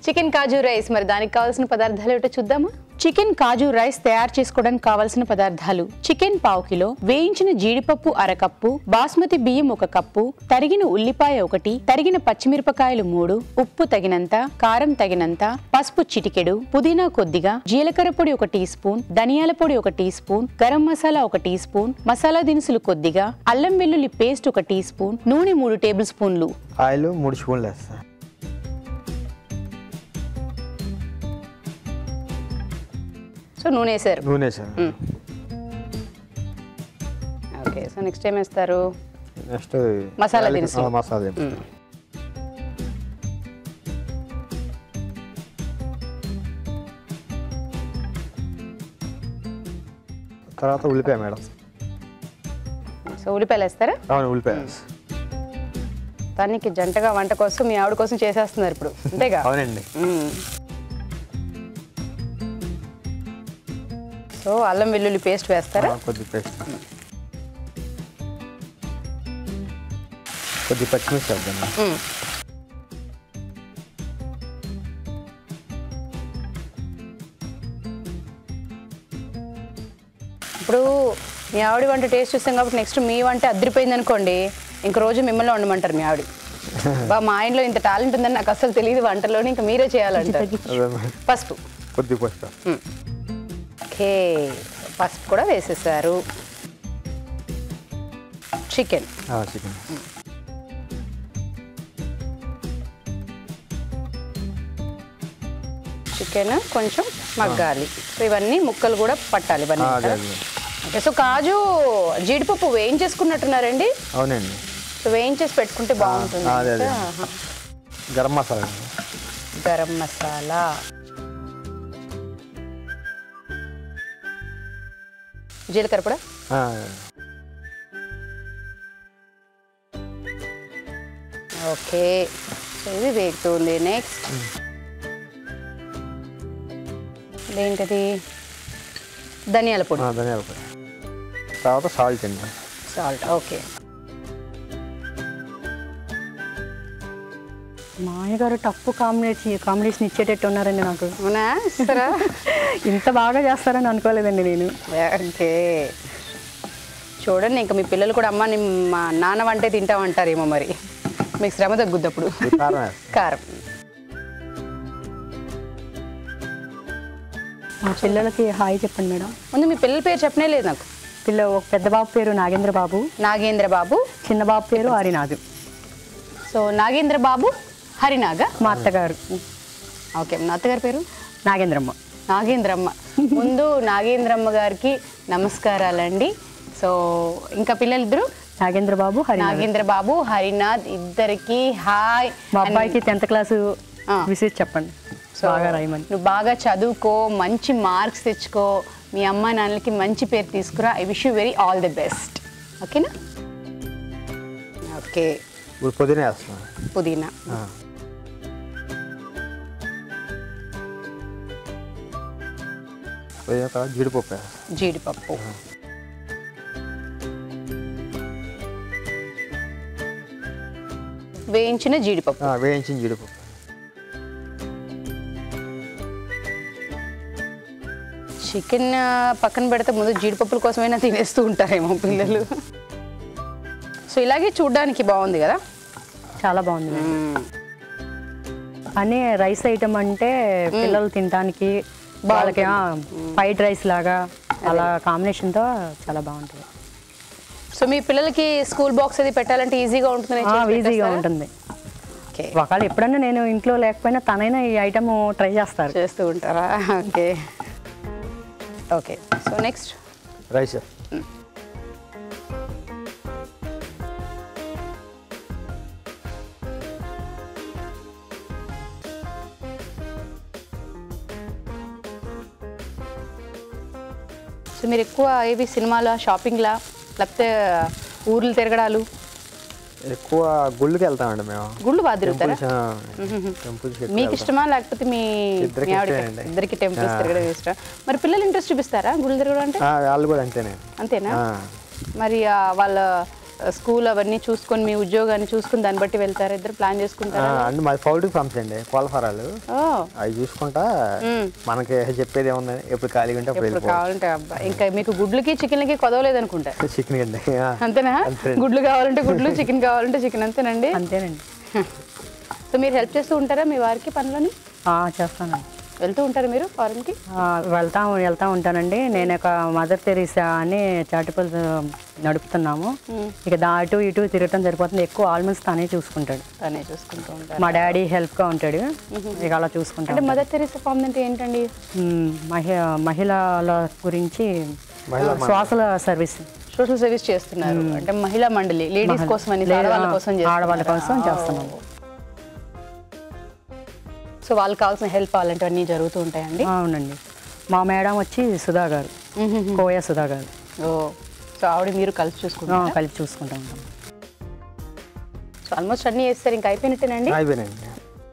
Chicken కాజు rice మరి దానికి కావాల్సిన పదార్థాలు ఏమిటో చూద్దామా చికెన్ కాజు రైస్ తయారు చేసుకోవడానికి కావాల్సిన పదార్థాలు చికెన్ పావు కిలో వేయించిన జీడిపప్పు అరకప్పు బాస్మతి బియ్యం ఒక కప్పు తరిగిన ఉల్లిపాయ ఒకటి తరిగిన పచ్చిమిరపకాయలు మూడు ఉప్పు తగినంత కారం తగినంత పసుపు చిటికెడు పుదీనా కొద్దిగా జీలకర్ర పొడి ఒక టీ స్పూన్ ధనియాల పొడి ఒక టీ స్పూన్ గరం మసాలా ఒక టీ స్పూన్ మసాలా దినుసులు కొద్దిగా అల్లం వెల్లుల్లి పేస్ట్ ఒక టీ స్పూన్ నూనె మూడు టేబుల్ స్పూన్లు ఆయిల్ మూడు స్పూన్లు వేస్తా సో నూనె వేసారు నూనె సార్ ఓకే సో నెక్స్ట్ ఏం వేస్తారు నెక్స్ట్ మసాలా దినుసులు. మసాలా దినుసులు. తర్వాత ఉల్లిపాయ మేడం సో ఉల్లిపాయలు వేస్తారా అవును ఉల్లిపాయ వేస్తా. దానికి జంటగా వంట కోసం మీ ఆవిడ కోసం చేసేస్తున్నారు ఇప్పుడు అంతేగా అవునండి మ్మ్. సో అల్లం వెల్లుల్లి పేస్ట్ వేస్తారా ఆ, కొద్ది పేస్ట్ కొద్ది పచ్చిమిర్చి వేద్దాం మ్మ్. ఇప్పుడు మీ ఆవిడ వంట టేస్ట్ చూస్తాం కాబట్టి నెక్స్ట్ మీ వంట అదిరిపోయింది అనుకోండి ఇంక రోజు మిమ్మల్ని వండమంటారు మీ ఆవిడ బా మా ఇంట్లో ఇంత టాలెంట్ ఉందని నాకు అసలు తెలియదు వంటలోని ఇంకా మీరే చేయాలంటారు అదే మరి. పసుపు కొద్ది పసుపు ఓకే పసుపు కూడా వేసేసారు చికెన్ చికెన్ చికెన్ కొంచెం మగ్గాలి సో ఇవన్నీ ముక్కలు కూడా పట్టాలి ఇవన్నీ అదే కదా? అదే ఓకే సో కాజు జీడిపప్పు వేయించేసుకున్నట్టున్నారండి అవునండి సో వేయించేసి పెట్టుకుంటే బాగుంటుంది అదే, అదే. ఆహా. గరం మసాలా అండి. గరం మసాలా జీలకర్ర కూడా ఆ, ఓకే సో ఇది వేగుతుంది నెక్స్ట్ ఏంటది ధనియాల పొడి ఆ, ధనియాల పొడి తర్వాత సాల్ట్ అండి సాల్ట్ ఓకే మా అయ్యగారు టఫ్ కాంబినేషన్ కాంబినేషన్ ఇచ్చేటట్టు ఉన్నారండి నాకు అవునా ఇస్తారా ఇంత బాగా చేస్తారని అనుకోలేదండి నేను ఓకే చూడండి ఇంకా మీ పిల్లలు కూడా అమ్మ నీ మా నాన్న వంటే తింటామంటారేమో మరి మీకు శ్రమ తగ్గుద్ది అప్పుడు ఈ కారం వేస్తా కారం మా పిల్లలకి హాయ్ చెప్పండి మేడం ముందు మీ పిల్లల పేరు చెప్పనే లేదు నాకు పిల్ల ఒక పెద్ద బాబు పేరు నాగేంద్ర బాబు నాగేంద్ర బాబు చిన్న బాబు పేరు హరినాథ్ సో నాగేంద్ర బాబు హరినాగ మా అత్తగారు ఓకే నా అత్తగారి పేరు నాగేంద్రమ్మ నాగేంద్రమ్మ ముందు నాగేంద్రమ్మ గారికి నమస్కారాలండి సో ఇంకా పిల్లలిద్దరు నాగేంద్ర బాబు హరినాథ్ నాగేంద్ర బాబు హరినాథ్ ఇద్దరికి హాయ్ మా అబ్బాయికి టెన్త్ క్లాసు ఆ. విసిట్ చెప్పండి బాగా రాయమని నువ్వు బాగా చదువుకో మంచి మార్క్స్ తెచ్చుకో మీ అమ్మ నాన్నలకి మంచి పేరు తీసుకురా I wish you very all the best ఓకేనా ఓకే ఇప్పుడు పుదీనా వేస్తాం పుదీనా ఆ. పుదీనా తర్వాత జీడిపప్పు వేస్తాం జీడిపప్పు వేయించిన జీడిపప్పు ఆ, వేయించిన జీడిపప్పు చికెన్ పక్కన పెడితే ముందు జీడిపప్పుల కోసమైనా తినేస్తూ ఉంటారేమో పిల్లలు సో ఇలాగే చూడడానికి బాగుంది కదా చాలా బాగుంది మేడం. అని రైస్ ఐటమ్ అంటే పిల్లలు తినడానికి వాళ్ళకి ఫ్రైడ్ రైస్ లాగా అలా కాంబినేషన్తో చాలా బాగుంటుంది సో మీ పిల్లలకి స్కూల్ బాక్స్ అది పెట్టాలంటే ఈజీగా ఉంటుంది ఆ, ఈజీగా ఉంటుంది ఓకే ఒకవేళ ఎప్పుడన్నా నేను ఇంట్లో లేకపోయినా తనైనా ఈ ఐటమ్ ట్రై చేస్తారు చేస్తూ ఉంటారా okay okay so next rice so మీరు ఎక్కువ ఏవి సినిమాలా షాపింగ్లా లేకపోతే ఊర్లు తిరగడాలు ఎక్కువ గుళ్ళకి వెళ్తామండి మేము గుళ్ళు బాగా తిరుగుతారా టెంపుల్స్ మీకు ఇష్టమా లేకపోతే మీ ఇద్దరికి మీ ఆవిడకి ఇష్టమేనండి. ఇద్దరికి టెంపుల్స్ ఆ. తిరగడం ఇష్టం మరి పిల్లలు ఇంట్రెస్ట్ చూపిస్తారా గుళ్ళు తిరగడం అంటే వాళ్ళు కూడా అంతేనే అంతేనా ఆ. మరి ఆ, వాళ్ళ స్కూల్ అవన్నీ చూసుకొని మీ ఉద్యోగాన్ని చూసుకుని దాన్ని బట్టి వెళ్తారా ఇద్దరు ప్లాన్ చేసుకుంటారా అంటే మాది పౌల్ట్రీ ఫార్మ్స్ అండి కోళ్ళ ఫారాలు ఓ అవి చూసుకుంటా మనకి చెప్పేది ఏముందని ఎప్పుడు ఖాళీగా ఉంటే అప్పుడు ఇప్పుడు వెళ్ళిపోవాలి కావాలంటే అబ్బా ఇంకా మీకు గుడ్లకి చికెన్లకి కొదవలేదు అనుకుంటా చికెన్ అండి ఆ. అంతేనా అంతే. గుడ్లు కావాలంటే గుడ్లు చికెన్ కావాలంటే చికెన్ అంతేనండి అంతేనండి సో మీరు హెల్ప్ చేస్తూ ఉంటారా మీ వారికి పనులని ఆ, చేస్తానండి వెళ్తూ ఉంటారు మీరు ఫారెన్కి ఆ, వెళ్తా వెళ్తా ఉంటానండి నేను ఒక మదర్ తెరీసా అని చాటిపల్ నడుపుతున్నాము ఇక దా అటు ఇటు తిరగటం సరిపోతుంది ఎక్కువ ఆల్మోస్ట్ తనే చూసుకుంటాడు తనే చూసుకుంటూ ఉంటారు మా డాడీ హెల్ప్గా ఉంటాడు ఇక అలా చూసుకుంటాడు అంటే మదర్ తెరీసా ఫామ్ అంటే ఏంటండి మ్, మహి మహిళల గురించి మహిళా శ్వాసల సర్వీస్ సోషల్ సర్వీస్ చేస్తున్నారు అంటే మహిళా మండలి లేడీస్ కోసం అని ఆడవాళ్ళ కోసం ఆడవాళ్ళ చేస్తున్నారా? కోసం చేస్తున్నాము సో వాళ్ళకి కావాల్సిన హెల్ప్ అలాంటివన్నీ జరుగుతూ ఉంటాయండి అవునండి మా మేడం వచ్చి సుధా గారు కోయ సుధా గారు ఓ సో ఆవిడ మీరు కలిసి ఆ, చూసుకుంటారు కలిసి చూసుకుంటా ఉంటాం సో ఆల్మోస్ట్ అన్నీ చేస్తారు ఇంకా అయిపోయినట్టేనండి అయిపోయినాయండి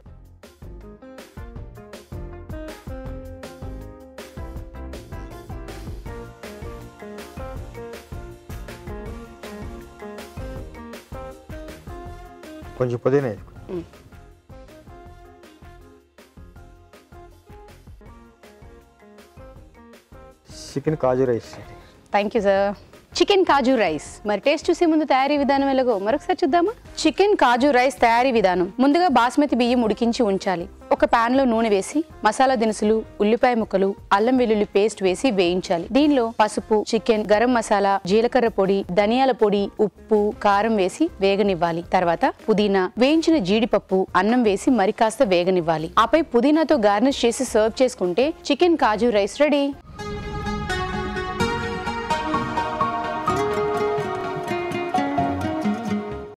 కొంచెం పుదీనా వేసుకో. చికెన్ కాజు rice thank you sir chicken కాజు రైస్ మరి టేస్ట్ చూసే ముందు తయారీ విధానం ఎలాగో మరొకసారి చూద్దామా చికెన్ కాజు రైస్ తయారీ విధానం ముందుగా బాస్మతి బియ్యం ఉడికించి ఉంచాలి ఒక పాన్ లో నూనె వేసి మసాలా దినుసులు ఉల్లిపాయ ముక్కలు అల్లం వెల్లుల్లి పేస్ట్ వేసి వేయించాలి దీనిలో పసుపు చికెన్ గరం మసాలా జీలకర్ర పొడి ధనియాల పొడి ఉప్పు కారం వేసి వేగనివ్వాలి తర్వాత పుదీనా వేయించిన జీడిపప్పు అన్నం వేసి మరి కాస్త వేగనివ్వాలి ఆపై పుదీనాతో గార్నిష్ చేసి సర్వ్ చేసుకుంటే చికెన్ కాజు రైస్ రెడీ